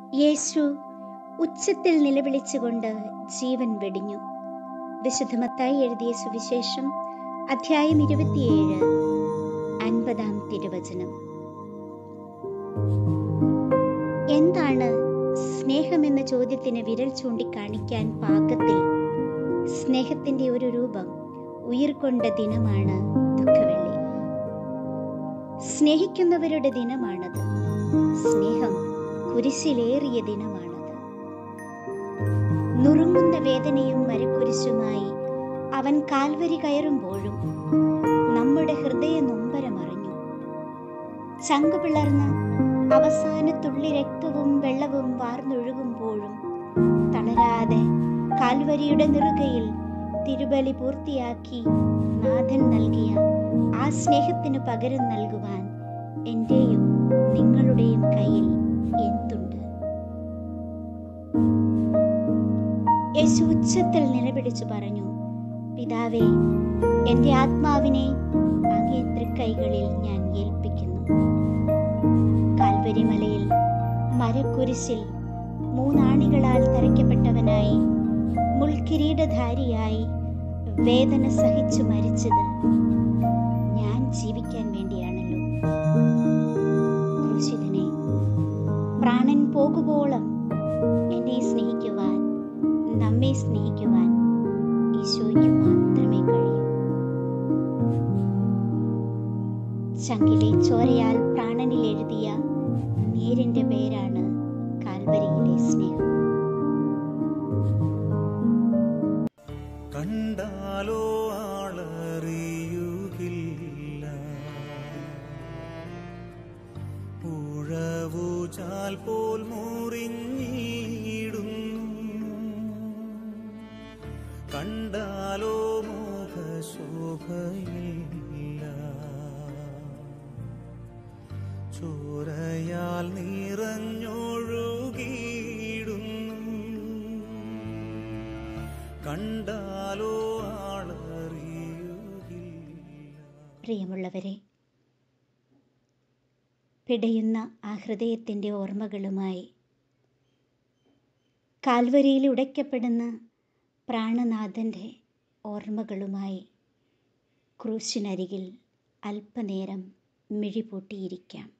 യേശു ഉച്ചത്തിൽ നിലവിളിച്ചുകൊണ്ട് ജീവൻ വെടിഞ്ഞു വിശുദ്ധമത്തായി എഴുതിയ സുവിശേഷം അധ്യായം ഇരുപത്തിയേഴ് അൻപതാം തിരുവചനം എന്താണ് സ്നേഹമെന്ന ചോദ്യത്തിന് വിരൽ ചൂണ്ടിക്കാണിക്കാൻ പാകത്തിൽ സ്നേഹത്തിന്റെ ഒരു രൂപം ഉയിർക്കൊണ്ട ദിനമാണ് ദുഃഖവെള്ളി സ്നേഹിക്കുന്നവരുടെ ദിനമാണത് സ്നേഹം കുരിശിലേറിയ ദിനമാണത് നുറുങ്ങുന്ന വേദനയും മരക്കുരിശുമായി അവൻ കാൽവരി കയറുമ്പോഴും നമ്മുടെ ഹൃദയ നൊമ്പരമറിഞ്ഞു ചങ്കു പിളർന്ന് അവസാന തുള്ളി രക്തവും വെള്ളവും വാർന്നൊഴുകുമ്പോഴും തളരാതെ കാൽവരിയുടെ നെറുകയിൽ തിരുബലി പൂർത്തിയാക്കി നാഥൻ നൽകിയ ആ സ്നേഹത്തിന് പകരം നൽകുവാൻ എന്റെയും നിങ്ങളുടെയും കയ്യിൽ എന്തുണ്ട് യേശു ഉച്ചത്തിൽ നിലപിടിച്ചു പറഞ്ഞു പിതാവേ എന്റെ ആത്മാവിനെ അങ്ങേ തൃക്കൈകളിൽ ഞാൻ ഏൽപ്പിക്കുന്നു കാൽവരിമലയിൽ മരക്കുരിശിൽ മൂന്നാണികളാൽ തറയ്ക്കപ്പെട്ടവനായി മുൾക്കിരീടധാരിയായി വേദന സഹിച്ചു മരിച്ചത് ഞാൻ ജീവിക്കാൻ വേണ്ടിയാണല്ലോ ക്രൂശിതനെ പ്രാണൻ പോകുവോളം എന്നെ സ്നേഹിക്കുവാൻ നമ്മെ സ്നേഹിക്കുവാൻ ഈശോയ്ക്ക് മാത്രമേ കഴിയൂ ചങ്കിലെ ചോരയാൽ പ്രാണനിൽ എഴുതിയ നേരിന്റെ പേരാണ് കാൽവരിയിലെ സ്നേഹം കണ്ടാലോ ആളറിയുകില്ല ഉഴവുചാൽ പോൽ മുറിഞ്ഞിടുന്നു കണ്ടാലോ മുഖശോഭയില്ല ചോരയാൽ നിറഞ്ഞൊഴുകിയിടുന്നു കണ്ടാലോ ആളറിയുകില്ല പ്രിയമുള്ളവരെ പിടയുന്ന ആ ഹൃദയത്തിൻ്റെ ഓർമ്മകളുമായി കാൽവരിയിൽ ഉടയ്ക്കപ്പെടുന്ന പ്രാണനാഥൻ്റെ ഓർമ്മകളുമായി ക്രൂശിനരികിൽ അല്പനേരം മിഴിപൂട്ടിയിരിക്കാം